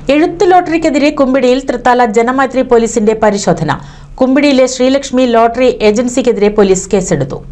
എഴുത്ത് ലോട്ടറിക്കെതിരെ കുമ്പിടിയിൽ തൃത്താല ജനമൈത്രി പോലീസിന്റെ പരിശോധന കുമ്പിടിയിലെ ശ്രീലക്ഷ്മി ലോട്ടറി ഏജൻസിക്കെതിരെ പോലീസ് കേസെടുത്തു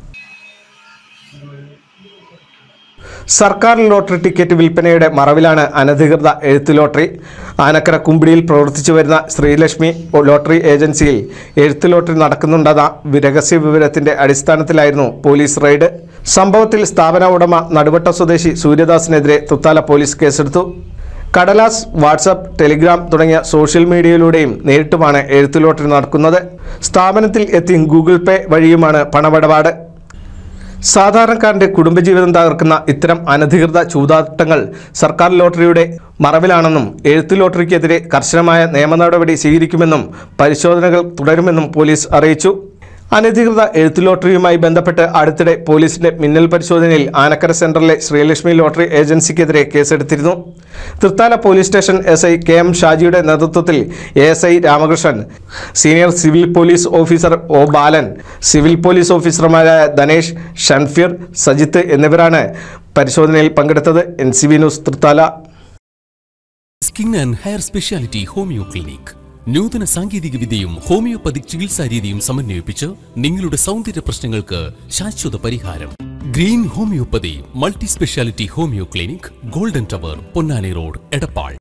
സർക്കാർ ലോട്ടറി ടിക്കറ്റ് വിൽപ്പനയുടെ മറവിലാണ് അനധികൃത എഴുത്ത് ലോട്ടറി ആനക്കര കുമ്പിടിയിൽ പ്രവർത്തിച്ചു വരുന്ന ശ്രീലക്ഷ്മി ലോട്ടറി ഏജൻസിയിൽ എഴുത്ത് ലോട്ടറി നടക്കുന്നുണ്ടെന്ന രഹസ്യ വിവരത്തിന്റെ അടിസ്ഥാനത്തിലായിരുന്നു പോലീസ് റെയ്ഡ് സംഭവത്തിൽ സ്ഥാപന ഉടമ നടുവട്ട സ്വദേശി സൂര്യദാസിനെതിരെ തുത്താല പോലീസ് കേസെടുത്തു കടലാസ് വാട്സപ്പ് ടെലിഗ്രാം തുടങ്ങിയ സോഷ്യൽ മീഡിയയിലൂടെയും നേരിട്ടുമാണ് എഴുത്ത് ലോട്ടറി നടക്കുന്നത് സ്ഥാപനത്തിൽ എത്തി ഗൂഗിൾ പേ വഴിയുമാണ് പണമിടപാട് സാധാരണക്കാരന്റെ കുടുംബജീവിതം തകർക്കുന്ന ഇത്തരം അനധികൃത ചൂതാട്ടങ്ങൾ സർക്കാർ ലോട്ടറിയുടെ മറവിലാണെന്നും എഴുത്ത് ലോട്ടറിക്കെതിരെ കർശനമായ നിയമ നടപടി സ്വീകരിക്കുമെന്നും പരിശോധനകൾ തുടരുമെന്നും പോലീസ് അറിയിച്ചു അനധികൃത എഴുത്ത് ലോട്ടറിയുമായി ബന്ധപ്പെട്ട് അടുത്തിടെ പോലീസിന്റെ മിന്നൽ പരിശോധനയിൽ ആനക്കര സെന്ററിലെ ശ്രീലക്ഷ്മി ലോട്ടറി ഏജൻസിക്കെതിരെ കേസെടുത്തിരുന്നു Thrithala police station S I K M ഷാജിയുടെ നേതൃത്വത്തിൽ A S I Ramakrishnan senior civil police officer O Balan civil police ഓഫീസർമാരായ ധനേഷ് ഷൻഫീർ സജിത്ത് എന്നിവരാണ് പരിശോധനയിൽ പങ്കെടുത്തത് N C V news Thrithala skin and hair speciality homeo clinic നൂതന സാങ്കേതിക വിദ്യയും ഹോമിയോപ്പതിക് ചികിത്സാ രീതിയും സമന്വയിപ്പിച്ച് നിങ്ങളുടെ സൗന്ദര്യ പ്രശ്നങ്ങൾക്ക് ശാശ്വത പരിഹാരം green homeopathy multi speciality homeo clinic golden tower Ponnani road Edappal